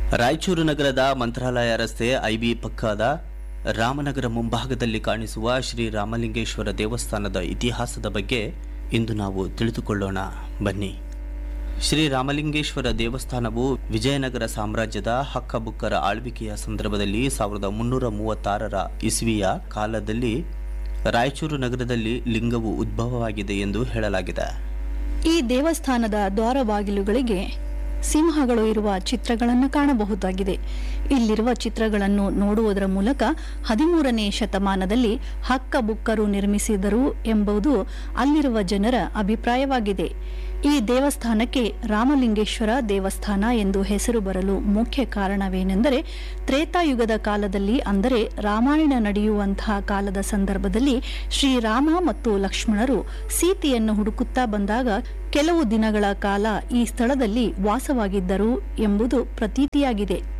ರಾಯಚೂರು ನಗರದ ಮಂತ್ರಾಲಯ ರಸ್ತೆ ಐಬಿ ಪಕ್ಕದ ರಾಮನಗರ ಮುಂಭಾಗದಲ್ಲಿ ಕಾಣಿಸುವ ಶ್ರೀ ರಾಮಲಿಂಗೇಶ್ವರ ದೇವಸ್ಥಾನದ ಇತಿಹಾಸದ ಬಗ್ಗೆ ಇಂದು ನಾವು ತಿಳಿದುಕೊಳ್ಳೋಣ ಬನ್ನಿ ಶ್ರೀ ರಾಮಲಿಂಗೇಶ್ವರ ದೇವಸ್ಥಾನವು ವಿಜಯನಗರ ಸಾಮ್ರಾಜ್ಯದ ಹಕ್ಕಬುಕ್ಕರ ಆಳ್ವಿಕೆಯ ಸಂದರ್ಭದಲ್ಲಿ ಸಾವಿರದ ಮುನ್ನೂರ ಮೂವತ್ತಾರರ ಇಸ್ವಿಯ ಕಾಲದಲ್ಲಿ ರಾಯಚೂರು ನಗರದಲ್ಲಿ ಲಿಂಗವು ಉದ್ಭವವಾಗಿದೆ ಎಂದು ಹೇಳಲಾಗಿದೆ ಈ ದೇವಸ್ಥಾನದ ದ್ವಾರ ಬಾಗಿಲುಗಳಿಗೆ ಸಿಂಹಗಳು ಇರುವ ಚಿತ್ರಗಳನ್ನು ಕಾಣಬಹುದಾಗಿದೆ ಇಲ್ಲಿರುವ ಚಿತ್ರಗಳನ್ನು ನೋಡುವುದರ ಮೂಲಕ ಹದಿಮೂರನೇ ಶತಮಾನದಲ್ಲಿ ಹಕ್ಕ ಬುಕ್ಕರು ನಿರ್ಮಿಸಿದರು ಎಂಬುದು ಅಲ್ಲಿರುವ ಜನರ ಅಭಿಪ್ರಾಯವಾಗಿದೆ ಈ ದೇವಸ್ಥಾನಕ್ಕೆ ರಾಮಲಿಂಗೇಶ್ವರ ದೇವಸ್ಥಾನ ಎಂದು ಹೆಸರು ಬರಲು ಮುಖ್ಯ ಕಾರಣವೇನೆಂದರೆ ತ್ರೇತಾಯುಗದ ಕಾಲದಲ್ಲಿ ಅಂದರೆ ರಾಮಾಯಣ ನಡೆಯುವಂತಹ ಕಾಲದ ಸಂದರ್ಭದಲ್ಲಿ ಶ್ರೀರಾಮ ಮತ್ತು ಲಕ್ಷ್ಮಣರು ಸೀತೆಯನ್ನು ಹುಡುಕುತ್ತಾ ಬಂದಾಗ ಕೆಲವು ದಿನಗಳ ಕಾಲ ಈ ಸ್ಥಳದಲ್ಲಿ ವಾಸವಾಗಿದ್ದರು ಎಂಬುದು ಪ್ರತೀತಿಯಾಗಿದೆ